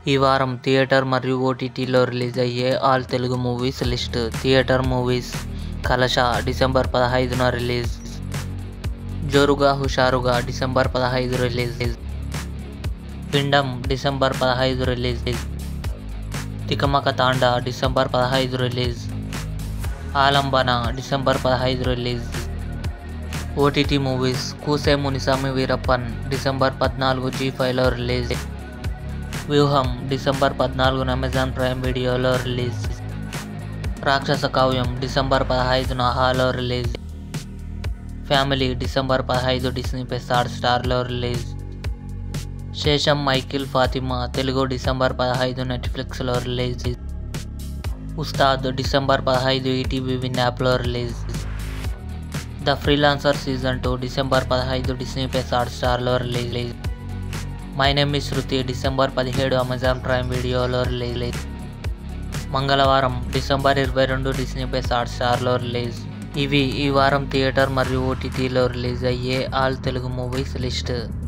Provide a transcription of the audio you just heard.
ఈ వారం థియేటర్ మరియు ఓటీటీలో రిలీజ్ అయ్యే all Telugu movies list theatre movies Kalasha December పదహైదున రిలీజ్ జోరుగా హుషారుగా డిసెంబర్ పదహైదు రిలీజ్ పిండం డిసెంబర్ పదహైదు రిలీజ్ తికమక తాండా డిసెంబర్ పదహైదు రిలీజ్ ఆలంబన డిసెంబర్ పదహైదు release OTT movies Koose Munisamy Veerappan December పద్నాలుగు జీ ఫైవ్లో రిలీజ్ వ్యూహం డిసెంబర్ పద్నాలుగున అమెజాన్ ప్రైమ్ వీడియోలో రిలీజ్ రాక్షస కావ్యం డిసెంబర్ పదహైదున హాలో రిలీజ్ ఫ్యామిలీ డిసెంబర్ పదహైదు డిస్నీ ప్లస్ హాట్ స్టార్లో రిలీజ్ శేషం మైకిల్ ఫాతిమా తెలుగు డిసెంబర్ పదహైదు నెట్ఫ్లిక్స్లో రిలీజ్ ఉస్తాద్ డిసెంబర్ పదహైదు ఈటీవీ విన్ యాప్లో release the freelancer season two December పదహైదు డిస్నీ ప్లస్ హాట్ స్టార్లో release my name is Shruti December పదిహేడు అమెజాన్ ప్రైమ్ వీడియోలో రిలీజ్ మంగళవారం డిసెంబర్ ఇరవై రెండు డిస్నీ ప్లస్ హాట్ స్టార్లో రిలీజ్ ఇవి ఈ వారం థియేటర్ మరియు ఓటీటీలో రిలీజ్ అయ్యే ఆల్ తెలుగు మూవీస్ లిస్ట్